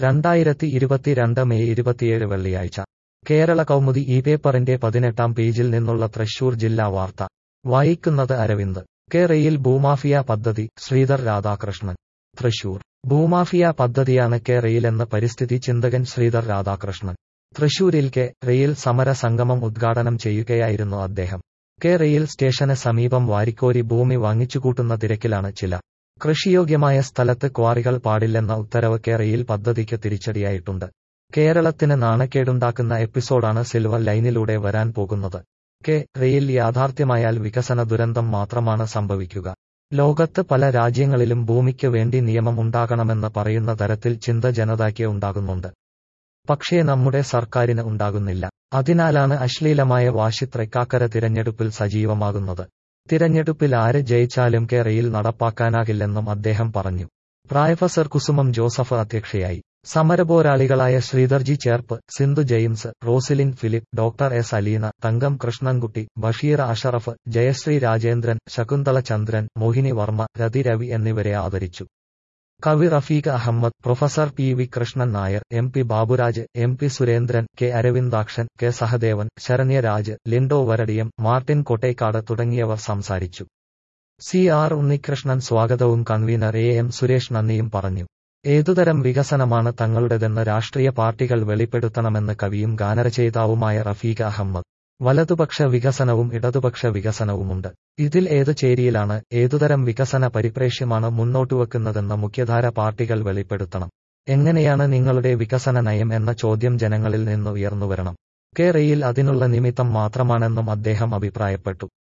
രണ്ടായിരത്തി ഇരുപത്തിരണ്ട് മെയ് ഇരുപത്തിയേഴ് വെള്ളിയാഴ്ച കേരള കൗമുദി ഈ പേപ്പറിന്റെ പതിനെട്ടാം പേജിൽ നിന്നുള്ള തൃശൂർ ജില്ലാ വാർത്ത വായിക്കുന്നത് അരവിന്ദ് കെ റെയിൽ ഭൂമാഫിയ പദ്ധതി ശ്രീധർ രാധാകൃഷ്ണൻ തൃശൂർ ഭൂമാഫിയ പദ്ധതിയാണ് കെ റെയിലെന്ന് പരിസ്ഥിതി ചിന്തകൻ ശ്രീധർ രാധാകൃഷ്ണൻ തൃശൂരിൽ കെ റെയിൽ സമര സംഗമം ഉദ്ഘാടനം ചെയ്യുകയായിരുന്നു അദ്ദേഹം കെ റെയിൽ സ്റ്റേഷന് സമീപം വാരിക്കോരി ഭൂമി വാങ്ങിച്ചുകൂട്ടുന്ന തിരക്കിലാണ് ചില കൃഷിയോഗ്യമായ സ്ഥലത്ത് ക്വാറികൾ പാടില്ലെന്ന ഉത്തരവ് കെ റെയിൽ പദ്ധതിക്ക് തിരിച്ചടിയായിട്ടുണ്ട് കേരളത്തിന് നാണക്കേടുണ്ടാക്കുന്ന എപ്പിസോഡാണ് സിൽവർ ലൈനിലൂടെ വരാൻ പോകുന്നത് കെ റെയിൽ യാഥാർത്ഥ്യമായാൽ വികസന ദുരന്തം മാത്രമാണ് സംഭവിക്കുക ലോകത്ത് പല രാജ്യങ്ങളിലും ഭൂമിക്ക് വേണ്ടി നിയമം ഉണ്ടാകണമെന്ന് പറയുന്ന തരത്തിൽ ചിന്ത ജനതയ്ക്ക് ഉണ്ടാകുന്നുണ്ട് പക്ഷേ നമ്മുടെ സർക്കാരിന് ഉണ്ടാകുന്നില്ല അതിനാലാണ് അശ്ലീലമായ വാശി തൃക്കാക്കര തിരഞ്ഞെടുപ്പിൽ സജീവമാകുന്നത് തിരഞ്ഞെടുപ്പിൽ ആര് ജയിച്ചാലും കെ റെയിൽ നടപ്പാക്കാനാകില്ലെന്നും അദ്ദേഹം പറഞ്ഞു പ്രൊഫസർ കുസുമം ജോസഫ് അധ്യക്ഷയായി സമരപോരാളികളായ ശ്രീധർജി ചേർപ്പ് സിന്ധു ജെയിംസ് റോസിലിൻ ഫിലിപ്പ് ഡോക്ടർ എസ് അലീന തങ്കം കൃഷ്ണൻകുട്ടി ബഷീർ അഷറഫ് ജയശ്രീ രാജേന്ദ്രൻ ശകുന്തള ചന്ദ്രൻ മോഹിനി വർമ്മ രതി രവി എന്നിവരെ ആദരിച്ചു കവി Rafeeq Ahmed professor P V Krishnan Nair M P Baburaj M P Surendran K Aravindakshan K Sahadevan Saranyaraj Lindo Varadiyam Martin Kottekkad തുടങ്ങിയവർ സംസാരിച്ചു സി ആർ ഉണ്ണികൃഷ്ണൻ സ്വാഗതവും കൺവീനർ എ എം സുരേഷ് നന്ദിയും പറഞ്ഞു ഏതുതരം വികസനമാണ് തങ്ങളുടേതെന്ന് രാഷ്ട്രീയ പാർട്ടികൾ വെളിപ്പെടുത്തണമെന്ന് കവിയും ഗാനരചയിതാവുമായ റഫീഖ് അഹമ്മദ് വലതുപക്ഷ വികസനവും ഇടതുപക്ഷ വികസനവുമുണ്ട് ഇതിൽ ഏത് ചേരിയിലാണ് ഏതുതരം വികസന പരിപ്രേക്ഷ്യമാണ് മുന്നോട്ടുവെക്കുന്നതെന്ന് മുഖ്യധാര പാർട്ടികൾ വെളിപ്പെടുത്തണം എങ്ങനെയാണ് നിങ്ങളുടെ വികസന നയം എന്ന ചോദ്യം ജനങ്ങളിൽ നിന്ന് ഉയർന്നുവരണം കെ റെയിൽ അതിനുള്ള നിമിത്തം മാത്രമാണെന്നും അദ്ദേഹം അഭിപ്രായപ്പെട്ടു